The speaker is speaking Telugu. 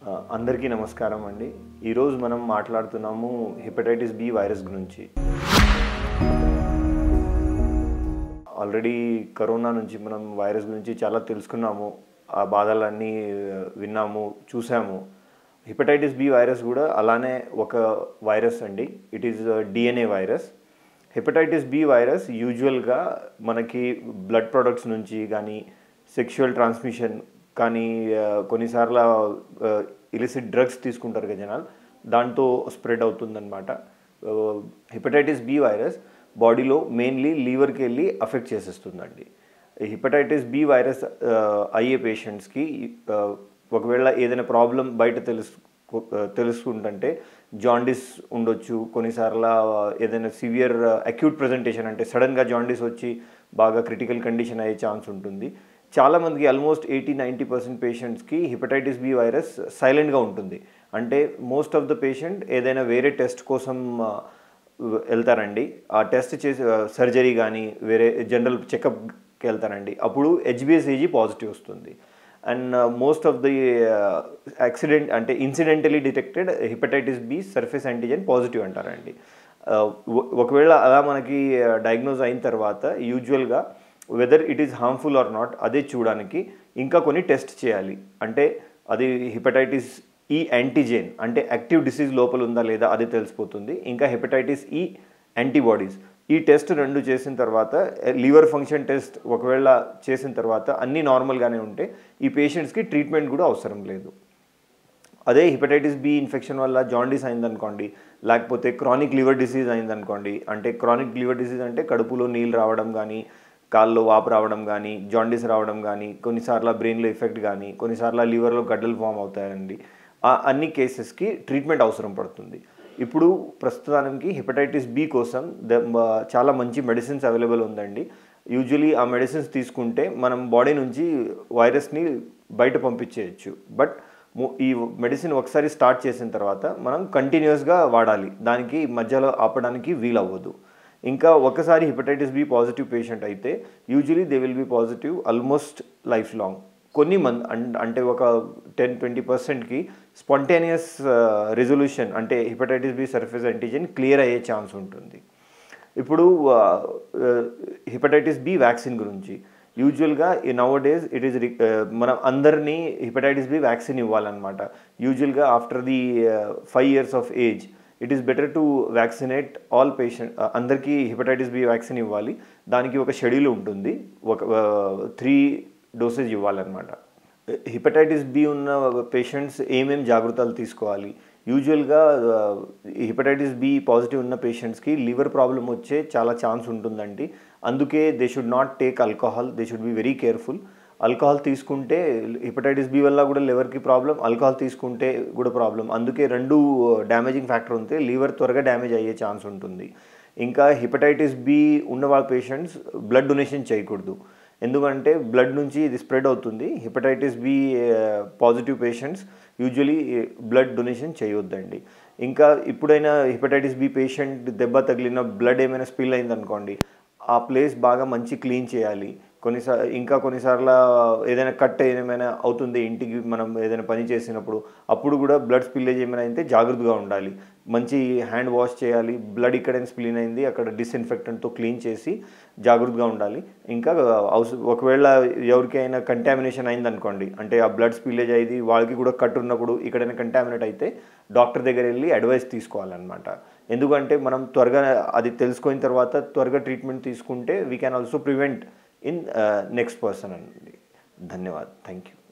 ఆ, అందరికీ నమస్కారం అండి ఈరోజు మనం మాట్లాడుతున్నాము హెపటైటిస్ బి వైరస్ గురించి ఆల్రెడీ కరోనా నుంచి మనం వైరస్ గురించి చాలా తెలుసుకున్నాము ఆ బాధలన్నీ ఆ, విన్నాము చూసాము హెపటైటిస్ బి వైరస్ కూడా అలానే ఒక వైరస్ అండి it is DNA virus hepatitis B virus యూజువల్గా మనకి బ్లడ్ ప్రొడక్ట్స్ నుంచి కానీ సెక్షువల్ ట్రాన్స్మిషన్ కానీ ఆ, కొన్నిసార్లు ఇలిసిట్ డ్రగ్స్ తీసుకుంటారు కదా జనాలు దాంతో స్ప్రెడ్ అవుతుందన్నమాట హెపటైటిస్ బి వైరస్ బాడీలో మెయిన్లీ లీవర్కి వెళ్ళి అఫెక్ట్ చేసేస్తుందండి హెపటైటిస్ బి వైరస్ ఆ, అయ్యే పేషెంట్స్కి ఆ, ఒకవేళ ఏదైనా ప్రాబ్లం బయట తెలుసు తెలుసుకుంటుంటే జాండీస్ ఉండొచ్చు కొన్నిసార్లు ఏదైనా సివియర్ అక్యూట్ ప్రజెంటేషన్ అంటే సడన్గా జాండీస్ వచ్చి బాగా క్రిటికల్ కండిషన్ అయ్యే ఛాన్స్ ఉంటుంది చాలామందికి ఆల్మోస్ట్ ఎయిటీ నైంటీ పర్సెంట్ పేషెంట్స్కి హెపటైటిస్ బి వైరస్ సైలెంట్గా ఉంటుంది అంటే మోస్ట్ ఆఫ్ ద పేషెంట్ ఏదైనా వేరే టెస్ట్ కోసం ఆ, వెళ్తారండి ఆ టెస్ట్ చేసి సర్జరీ కానీ వేరే జనరల్ చెకప్కి వెళ్తారండి అప్పుడు హెచ్బిఎస్ఏజీ పాజిటివ్ వస్తుంది and most of the accident అంటే incidentally detected hepatitis B surface antigen positive అంటారండి Uh, ఒ- ఒకవేళ అలా మనకి డయాగ్నోజ్ అయిన తర్వాత యూజువల్గా whether it is harmful or not అదే చూడడానికి ఇంకా కొన్ని టెస్ట్ చేయాలి అంటే అది హెపటైటిస్ ఈ యాంటీజెన్ అంటే యాక్టివ్ డిసీజ్ లోపల ఉందా లేదా అది తెలిసిపోతుంది ఇంకా హెపటైటిస్ ఈ యాంటీబాడీస్ ఈ టెస్ట్ రెండు చేసిన తర్వాత లివర్ ఫంక్షన్ టెస్ట్ ఒకవేళ చేసిన తర్వాత అన్నీ నార్మల్గానే ఉంటే ఈ పేషెంట్స్కి ట్రీట్మెంట్ కూడా అవసరం లేదు అదే హెపటైటిస్ బి ఇన్ఫెక్షన్ వల్ల జాండీస్ అయిందనుకోండి లేకపోతే క్రానిక్ లివర్ డిసీజ్ అయిందనుకోండి అంటే క్రానిక్ లివర్ డిసీజ్ అంటే కడుపులో నీళ్ళు రావడం కానీ కాల్లో వాపు రావడం కానీ జాండీస్ రావడం కానీ కొన్నిసార్లు బ్రెయిన్లో ఎఫెక్ట్ కానీ కొన్నిసార్లు లివర్లో గడ్డలు ఫామ్ అవుతాయండి ఆ అన్ని కేసెస్కి ట్రీట్మెంట్ అవసరం పడుతుంది ఇప్పుడు ప్రస్తుతానికి హెపటైటిస్ బి కోసం ద మ- చాలా మంచి మెడిసిన్స్ అవైలబుల్ ఉందండి యూజువలీ ఆ మెడిసిన్స్ తీసుకుంటే మనం బాడీ నుంచి వైరస్ని బయట పంపించేయచ్చు బట్ ము- ఈ మెడిసిన్ ఒకసారి స్టార్ట్ చేసిన తర్వాత మనం కంటిన్యూస్గా వాడాలి దానికి మధ్యలో ఆపడానికి వీలవ్వదు ఇంకా ఒకసారి హెపటైటిస్ బి పాజిటివ్ పేషెంట్ అయితే usually they will be positive almost life long కొన్ని మంత్ అంటే ఒక టెన్ ట్వంటీ పర్సెంట్కి స్పాంటేనియస్ రెజల్యూషన్ అంటే hepatitis B surface antigen clear అయ్యే ఛాన్స్ ఉంటుంది ఇప్పుడు హెపటైటిస్ బి వ్యాక్సిన్ గురించి యూజువల్గా ఈ నవ్ డేస్ ఇట్ ఈస్ మనం అందరినీ హెపటైటిస్ బి వ్యాక్సిన్ ఇవ్వాలన్నమాట యూజువల్గా after the five years of age it is better to vaccinate all patient అందరికీ హెపటైటిస్ బి వ్యాక్సిన్ ఇవ్వాలి దానికి ఒక షెడ్యూల్ ఉంటుంది ఒక త్రీ డోసేజ్ ఇవ్వాలన్నమాట హెపటైటిస్ బి ఉన్న పేషెంట్స్ ఏమేం జాగ్రత్తలు తీసుకోవాలి యూజువల్గా హెపటైటిస్ బి పాజిటివ్ ఉన్న పేషెంట్స్కి లివర్ ప్రాబ్లం వచ్చే చాలా ఛాన్స్ ఉంటుందండి అందుకే they should not take alcohol they should be very careful alcohol తీసుకుంటే హెపటైటిస్ బి వల్ల కూడా లివర్కి ప్రాబ్లం ఆల్కహాల్ తీసుకుంటే కూడా ప్రాబ్లం అందుకే రెండు డ్యామేజింగ్ ఫ్యాక్టర్ ఉంటే లివర్ త్వరగా డ్యామేజ్ అయ్యే ఛాన్స్ ఉంటుంది ఇంకా హెపటైటిస్ బి ఉన్న వాళ్ళ పేషెంట్స్ బ్లడ్ డొనేషన్ చేయకూడదు ఎందుకంటే బ్లడ్ నుంచి ఇది స్ప్రెడ్ అవుతుంది hepatitis B positive patients usually blood donation చేయొద్దండి ఇంకా ఇప్పుడైనా హెపటైటిస్ బి పేషెంట్ దెబ్బ తగిలిన బ్లడ్ ఏమైనా స్పిల్ అయిందనుకోండి ఆ ప్లేస్ బాగా మంచి క్లీన్ చేయాలి కొన్నిసార్ ఇంకా కొన్నిసార్లు ఏదైనా కట్ ఏమైనా అవుతుంది ఇంటికి మనం ఏదైనా పని చేసినప్పుడు అప్పుడు కూడా బ్లడ్ స్పిల్లేజ్ ఏమైనా అయితే జాగ్రత్తగా ఉండాలి మంచి హ్యాండ్ వాష్ చేయాలి బ్లడ్ ఇక్కడైనా స్పిల్ అయింది అక్కడ డిస్ఇన్ఫెక్టెంట్తో క్లీన్ చేసి జాగ్రత్తగా ఉండాలి ఇంకా అవస ఒకవేళ ఎవరికైనా కంటామినేషన్ అయిందనుకోండి అంటే ఆ బ్లడ్ స్పిల్లేజ్ అయింది వాళ్ళకి కూడా కట్ ఉన్నప్పుడు ఇక్కడైనా కంటామినేట్ అయితే డాక్టర్ దగ్గర వెళ్ళి అడ్వైస్ తీసుకోవాలన్నమాట ఎందుకంటే మనం త్వరగా అది తెలుసుకున్న తర్వాత త్వరగా ట్రీట్మెంట్ తీసుకుంటే we can also prevent in next person అండి ధన్యవాద్ థ్యాంక్ యూ